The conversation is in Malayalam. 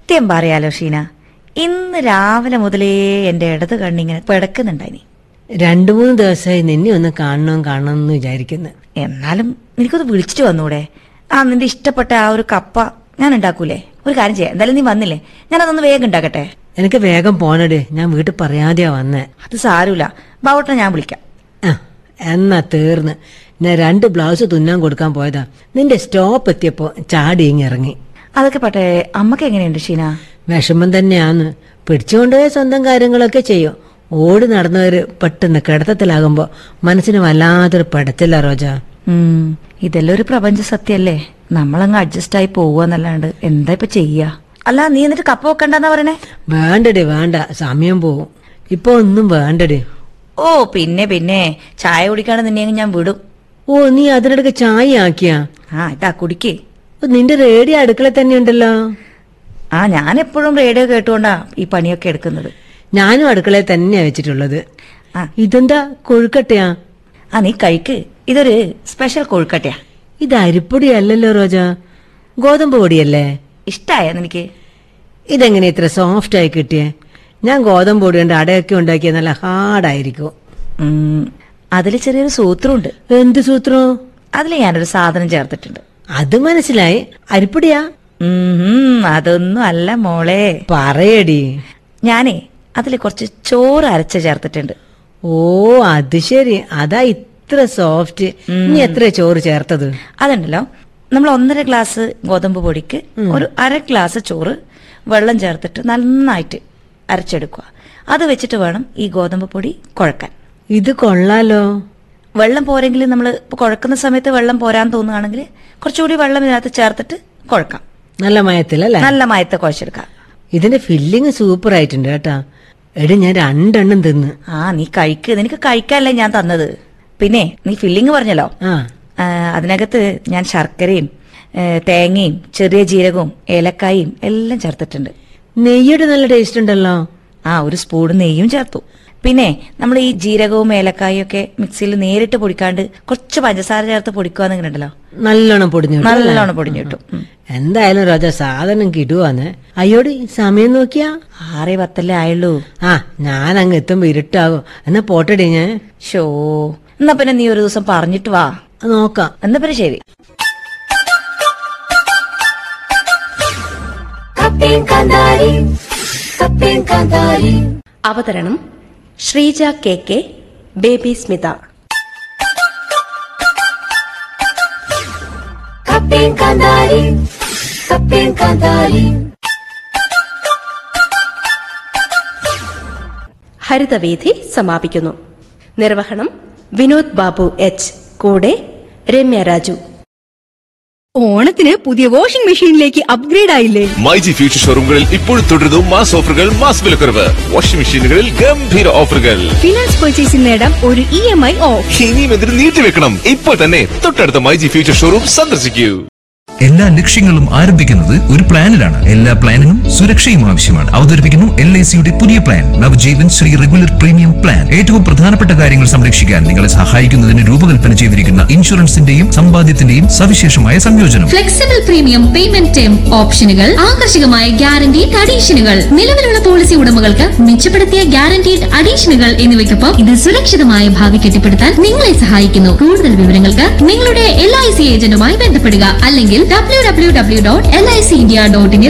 സത്യം പറയാലോ ഷീന ഇന്ന് രാവിലെ മുതലേ എന്റെ ഇടത് കണ്ണിങ്ങനെ പിടക്കുന്നുണ്ടായിനി രണ്ടു മൂന്ന് ദിവസമായി നിന്നെ ഒന്ന് കാണണം കാണണം എന്ന് വിചാരിക്കുന്നു എന്നാലും എനിക്കൊന്ന് വിളിച്ചിട്ട് വന്നൂടെ ആ നിന്റെ ഇഷ്ടപ്പെട്ട ആ ഒരു കപ്പ ഞാൻ ഉണ്ടാക്കൂലേ ഒരു കാര്യം ചെയ്യാം എന്തായാലും നീ വന്നില്ലേ ഞാനതൊന്ന് വേഗം ഉണ്ടാക്കട്ടെ എനിക്ക് വേഗം പോണടേ ഞാൻ വീട്ടിൽ പറയാതെയാ വന്നേ അത് സാരമില്ല ബാവട്ടെ ഞാൻ വിളിക്കാം ആ എന്നാ തീർന്ന് ഞാൻ രണ്ട് ബ്ലൗസ് തുന്നാൻ കൊടുക്കാൻ പോയതാ നിന്റെ സ്റ്റോപ്പ് എത്തിയപ്പോ ചാടി ഇങ്ങ് ഇറങ്ങി അതൊക്കെ പട്ടെ അമ്മക്ക് എങ്ങനെയുണ്ട് ഷീന വിഷമം തന്നെയാന്ന് പിടിച്ചുകൊണ്ടുപോയ സ്വന്തം കാര്യങ്ങളൊക്കെ ചെയ്യും ഓടി നടന്നവര് പെട്ടെന്ന് കിടത്തത്തിലാകുമ്പോ മനസ്സിന് വല്ലാത്തൊരു പടച്ചില്ല റോജ ഉം ഇതെല്ലാം ഒരു പ്രപഞ്ച സത്യല്ലേ നമ്മളങ്ങ് അഡ്ജസ്റ്റ് ആയി പോവാന്നല്ലാണ്ട് എന്താ ഇപ്പൊ ചെയ്യാ അല്ല നീ എന്നിട്ട് കപ്പ വെക്കണ്ടെന്നാ പറയണേ വേണ്ടടി വേണ്ട സമയം പോവും ഇപ്പൊ ഒന്നും വേണ്ടടി ഓ പിന്നെ പിന്നെ ചായ കുടിക്കാണ്ട് നിന്നെ അങ്ങ് ഞാൻ വിടും ഓ നീ അതിനിടയ്ക്ക് ചായ ആക്കിയാ ആ ഇതാ കുടിക്കേ ഓ, നിന്റെ റേഡിയോ അടുക്കള തന്നെ ഉണ്ടല്ലോ ആ ഞാൻ എപ്പോഴും റേഡിയോ കേട്ടുകൊണ്ടാ ഈ പണിയൊക്കെ എടുക്കുന്നത് ഞാനും അടുക്കളയിൽ തന്നെയാ വെച്ചിട്ടുള്ളത് ആ ഇതെന്താ കൊഴുക്കട്ടയാ ആ നീ കഴിക്ക് ഇതൊരു സ്പെഷ്യൽ കൊഴുക്കട്ടയാ ഇത് അരിപ്പൊടി അല്ലല്ലോ റോജ ഗോതമ്പ് പൊടിയല്ലേ ഇഷ്ടായ നിനക്ക് ഇതെങ്ങനെ ഇത്ര സോഫ്റ്റ് ആയി കിട്ടിയേ ഞാൻ ഗോതമ്പ് പൊടി കൊണ്ട് അടയൊക്കെ ഉണ്ടാക്കിയ നല്ല ഹാർഡായിരിക്കും ഉം, അതില് ചെറിയൊരു സൂത്രമുണ്ട് എന്ത് സൂത്രം അതിൽ ഞാനൊരു സാധനം ചേർത്തിട്ടുണ്ട് അത് മനസ്സിലായി അരിപ്പൊടിയാ ഉം, അതൊന്നും അല്ല മോളെ പറയടി ഞാനേ അതിൽ കുറച്ച് ചോറ് അരച്ച് ചേർത്തിട്ടുണ്ട് ഓ അത് ശരി അതാ ഇത്ര സോഫ്റ്റ് നീ എത്ര ചോറ് ചേർത്തത് അതുണ്ടല്ലോ നമ്മൾ ഒന്നര ഗ്ലാസ് ഗോതമ്പ് പൊടിക്ക് ഒരു അര ഗ്ലാസ് ചോറ് വെള്ളം ചേർത്തിട്ട് നന്നായിട്ട് അരച്ചെടുക്കുക അത് വെച്ചിട്ട് വേണം ഈ ഗോതമ്പ് പൊടി കുഴക്കാൻ ഇത് കൊള്ളാലോ വെള്ളം പോരെങ്കിൽ നമ്മൾ ഇപ്പോൾ കുഴക്കുന്ന സമയത്ത് വെള്ളം പോരാൻ തോന്നുകയാണെങ്കിൽ കുറച്ചുകൂടി വെള്ളം ഇതിനകത്ത് ചേർത്തിട്ട് കുഴക്കാം നല്ല മയത്തിലല്ലേ നല്ല മയത്തെ കുഴച്ചെടുക്കാം ഇതിന്റെ ഫില്ലിങ് സൂപ്പർ ആയിട്ടുണ്ട് കേട്ടാ എടി ഞാൻ രണ്ടെണ്ണം തിന്ന് ആ നീ കഴിക്ക് നിനക്ക് കഴിക്കാനല്ലേ ഞാൻ തന്നത് പിന്നെ നീ ഫില്ലിങ് പറഞ്ഞല്ലോ ആ ആ, അതിനകത്ത് ഞാൻ ശർക്കരയും ഏ, തേങ്ങയും ചെറിയ ജീരകവും ഏലക്കായും എല്ലാം ചേർത്തിട്ടുണ്ട് നെയ്യുടെ നല്ല ടേസ്റ്റ് ഉണ്ടല്ലോ ആ ഒരു സ്പൂൺ നെയ്യും ചേർത്തു പിന്നെ നമ്മൾ ഈ ജീരകവും ഏലക്കായും ഒക്കെ മിക്സിയിൽ നേരിട്ട് പൊടിക്കാണ്ട് കുറച്ച് പഞ്ചസാര ചേർത്ത് പൊടിക്കുകയെന്നുണ്ടല്ലോ നല്ലോണം പൊടിഞ്ഞു കിട്ടും അല്ലേ? നല്ലോണം പൊടിഞ്ഞു കിട്ടും ഉം. എന്തായാലും രാജ സാധനം കിടുവാന്ന് അയ്യോടി സമയം നോക്കിയാ ആറേ പത്തല്ലേ ആയുള്ളൂ ആ ഞാൻ അങ്ങ് എത്തുമ്പോ ഇരുട്ടാകും എന്നാ പോട്ടടി ഞാൻ ഷോ എന്നാ പിന്നെ നീ ഒരു ദിവസം പറഞ്ഞിട്ട് വാ അത് നോക്കാം എന്നാ പിന്നെ ശരി അവതരണം ശ്രീജ കെ കെ ബേബി സ്മിത ഹരിതവേദി സമാപിക്കുന്നു നിർവഹണം വിനോദ് ബാബു എച്ച് കൂടെ രമ്യ രാജു ഓണത്തിന് പുതിയ വാഷിംഗ് മെഷീനിലേക്ക് അപ്ഗ്രേഡ് ആയില്ലേ മൈജി ഫ്യൂച്ചർ ഷോറൂമുകളിൽ ഇപ്പോൾ തുടരുന്നു മാസ് ഓഫറുകൾ മാസ് വിലക്കുറവ് വാഷിംഗ് മെഷീനുകളിൽ ഗംഭീര ഓഫറുകൾ ഫിനാൻസ് പർച്ചേസിൽ നേടാം ഒരു ഇ എം ഐ ഓഫ് ഇനിയും എന്തിനു നീട്ടിവെക്കണം ഇപ്പോൾ തന്നെ തൊട്ടടുത്ത മൈജി ഫ്യൂച്ചർ ഷോറൂം സന്ദർശിക്കൂ എല്ലാ ലക്ഷ്യങ്ങളും ആരംഭിക്കുന്നത് ഒരു പ്ലാനിലാണ് എല്ലാ പ്ലാനിനും സുരക്ഷയും ആവശ്യമാണ് അവതരിപ്പിക്കുന്നു എൽ ഐ സിയുടെ പുതിയ plan Navjeevan Shree regular premium plan ഏറ്റവും പ്രധാനപ്പെട്ട കാര്യങ്ങൾ സംരക്ഷിക്കാൻ നിങ്ങളെ സഹായിക്കുന്നതിന് രൂപകൽപ്പന ചെയ്തിരിക്കുന്ന ഇൻഷുറൻസിന്റെയും സമ്പാദ്യത്തിന്റെയും സവിശേഷമായ സംയോജനം ഫ്ലെക്സിബിൾ പ്രീമിയം പേയ്മെന്റ് ടേം ഓപ്ഷനുകൾ ആകർഷകമായ ഗ്യാരണ്ടീഡ് അഡീഷനുകൾ നിലവിലുള്ള പോളിസി ഉടമകൾക്ക് മെച്ചപ്പെടുത്തിയ ഗ്യാരണ്ടീഡ് അഡീഷനുകൾ എന്നിവയ്ക്കൊപ്പം ഇത് സുരക്ഷിതമായ ഭാവി കെട്ടിപ്പടുത്താൻ നിങ്ങളെ സഹായിക്കുന്നു കൂടുതൽ വിവരങ്ങൾക്ക് നിങ്ങളുടെ എൽ ഐ സി ഏജന്റുമായി ബന്ധപ്പെടുക അല്ലെങ്കിൽ W W W dot L I C India dot ഇനിൽ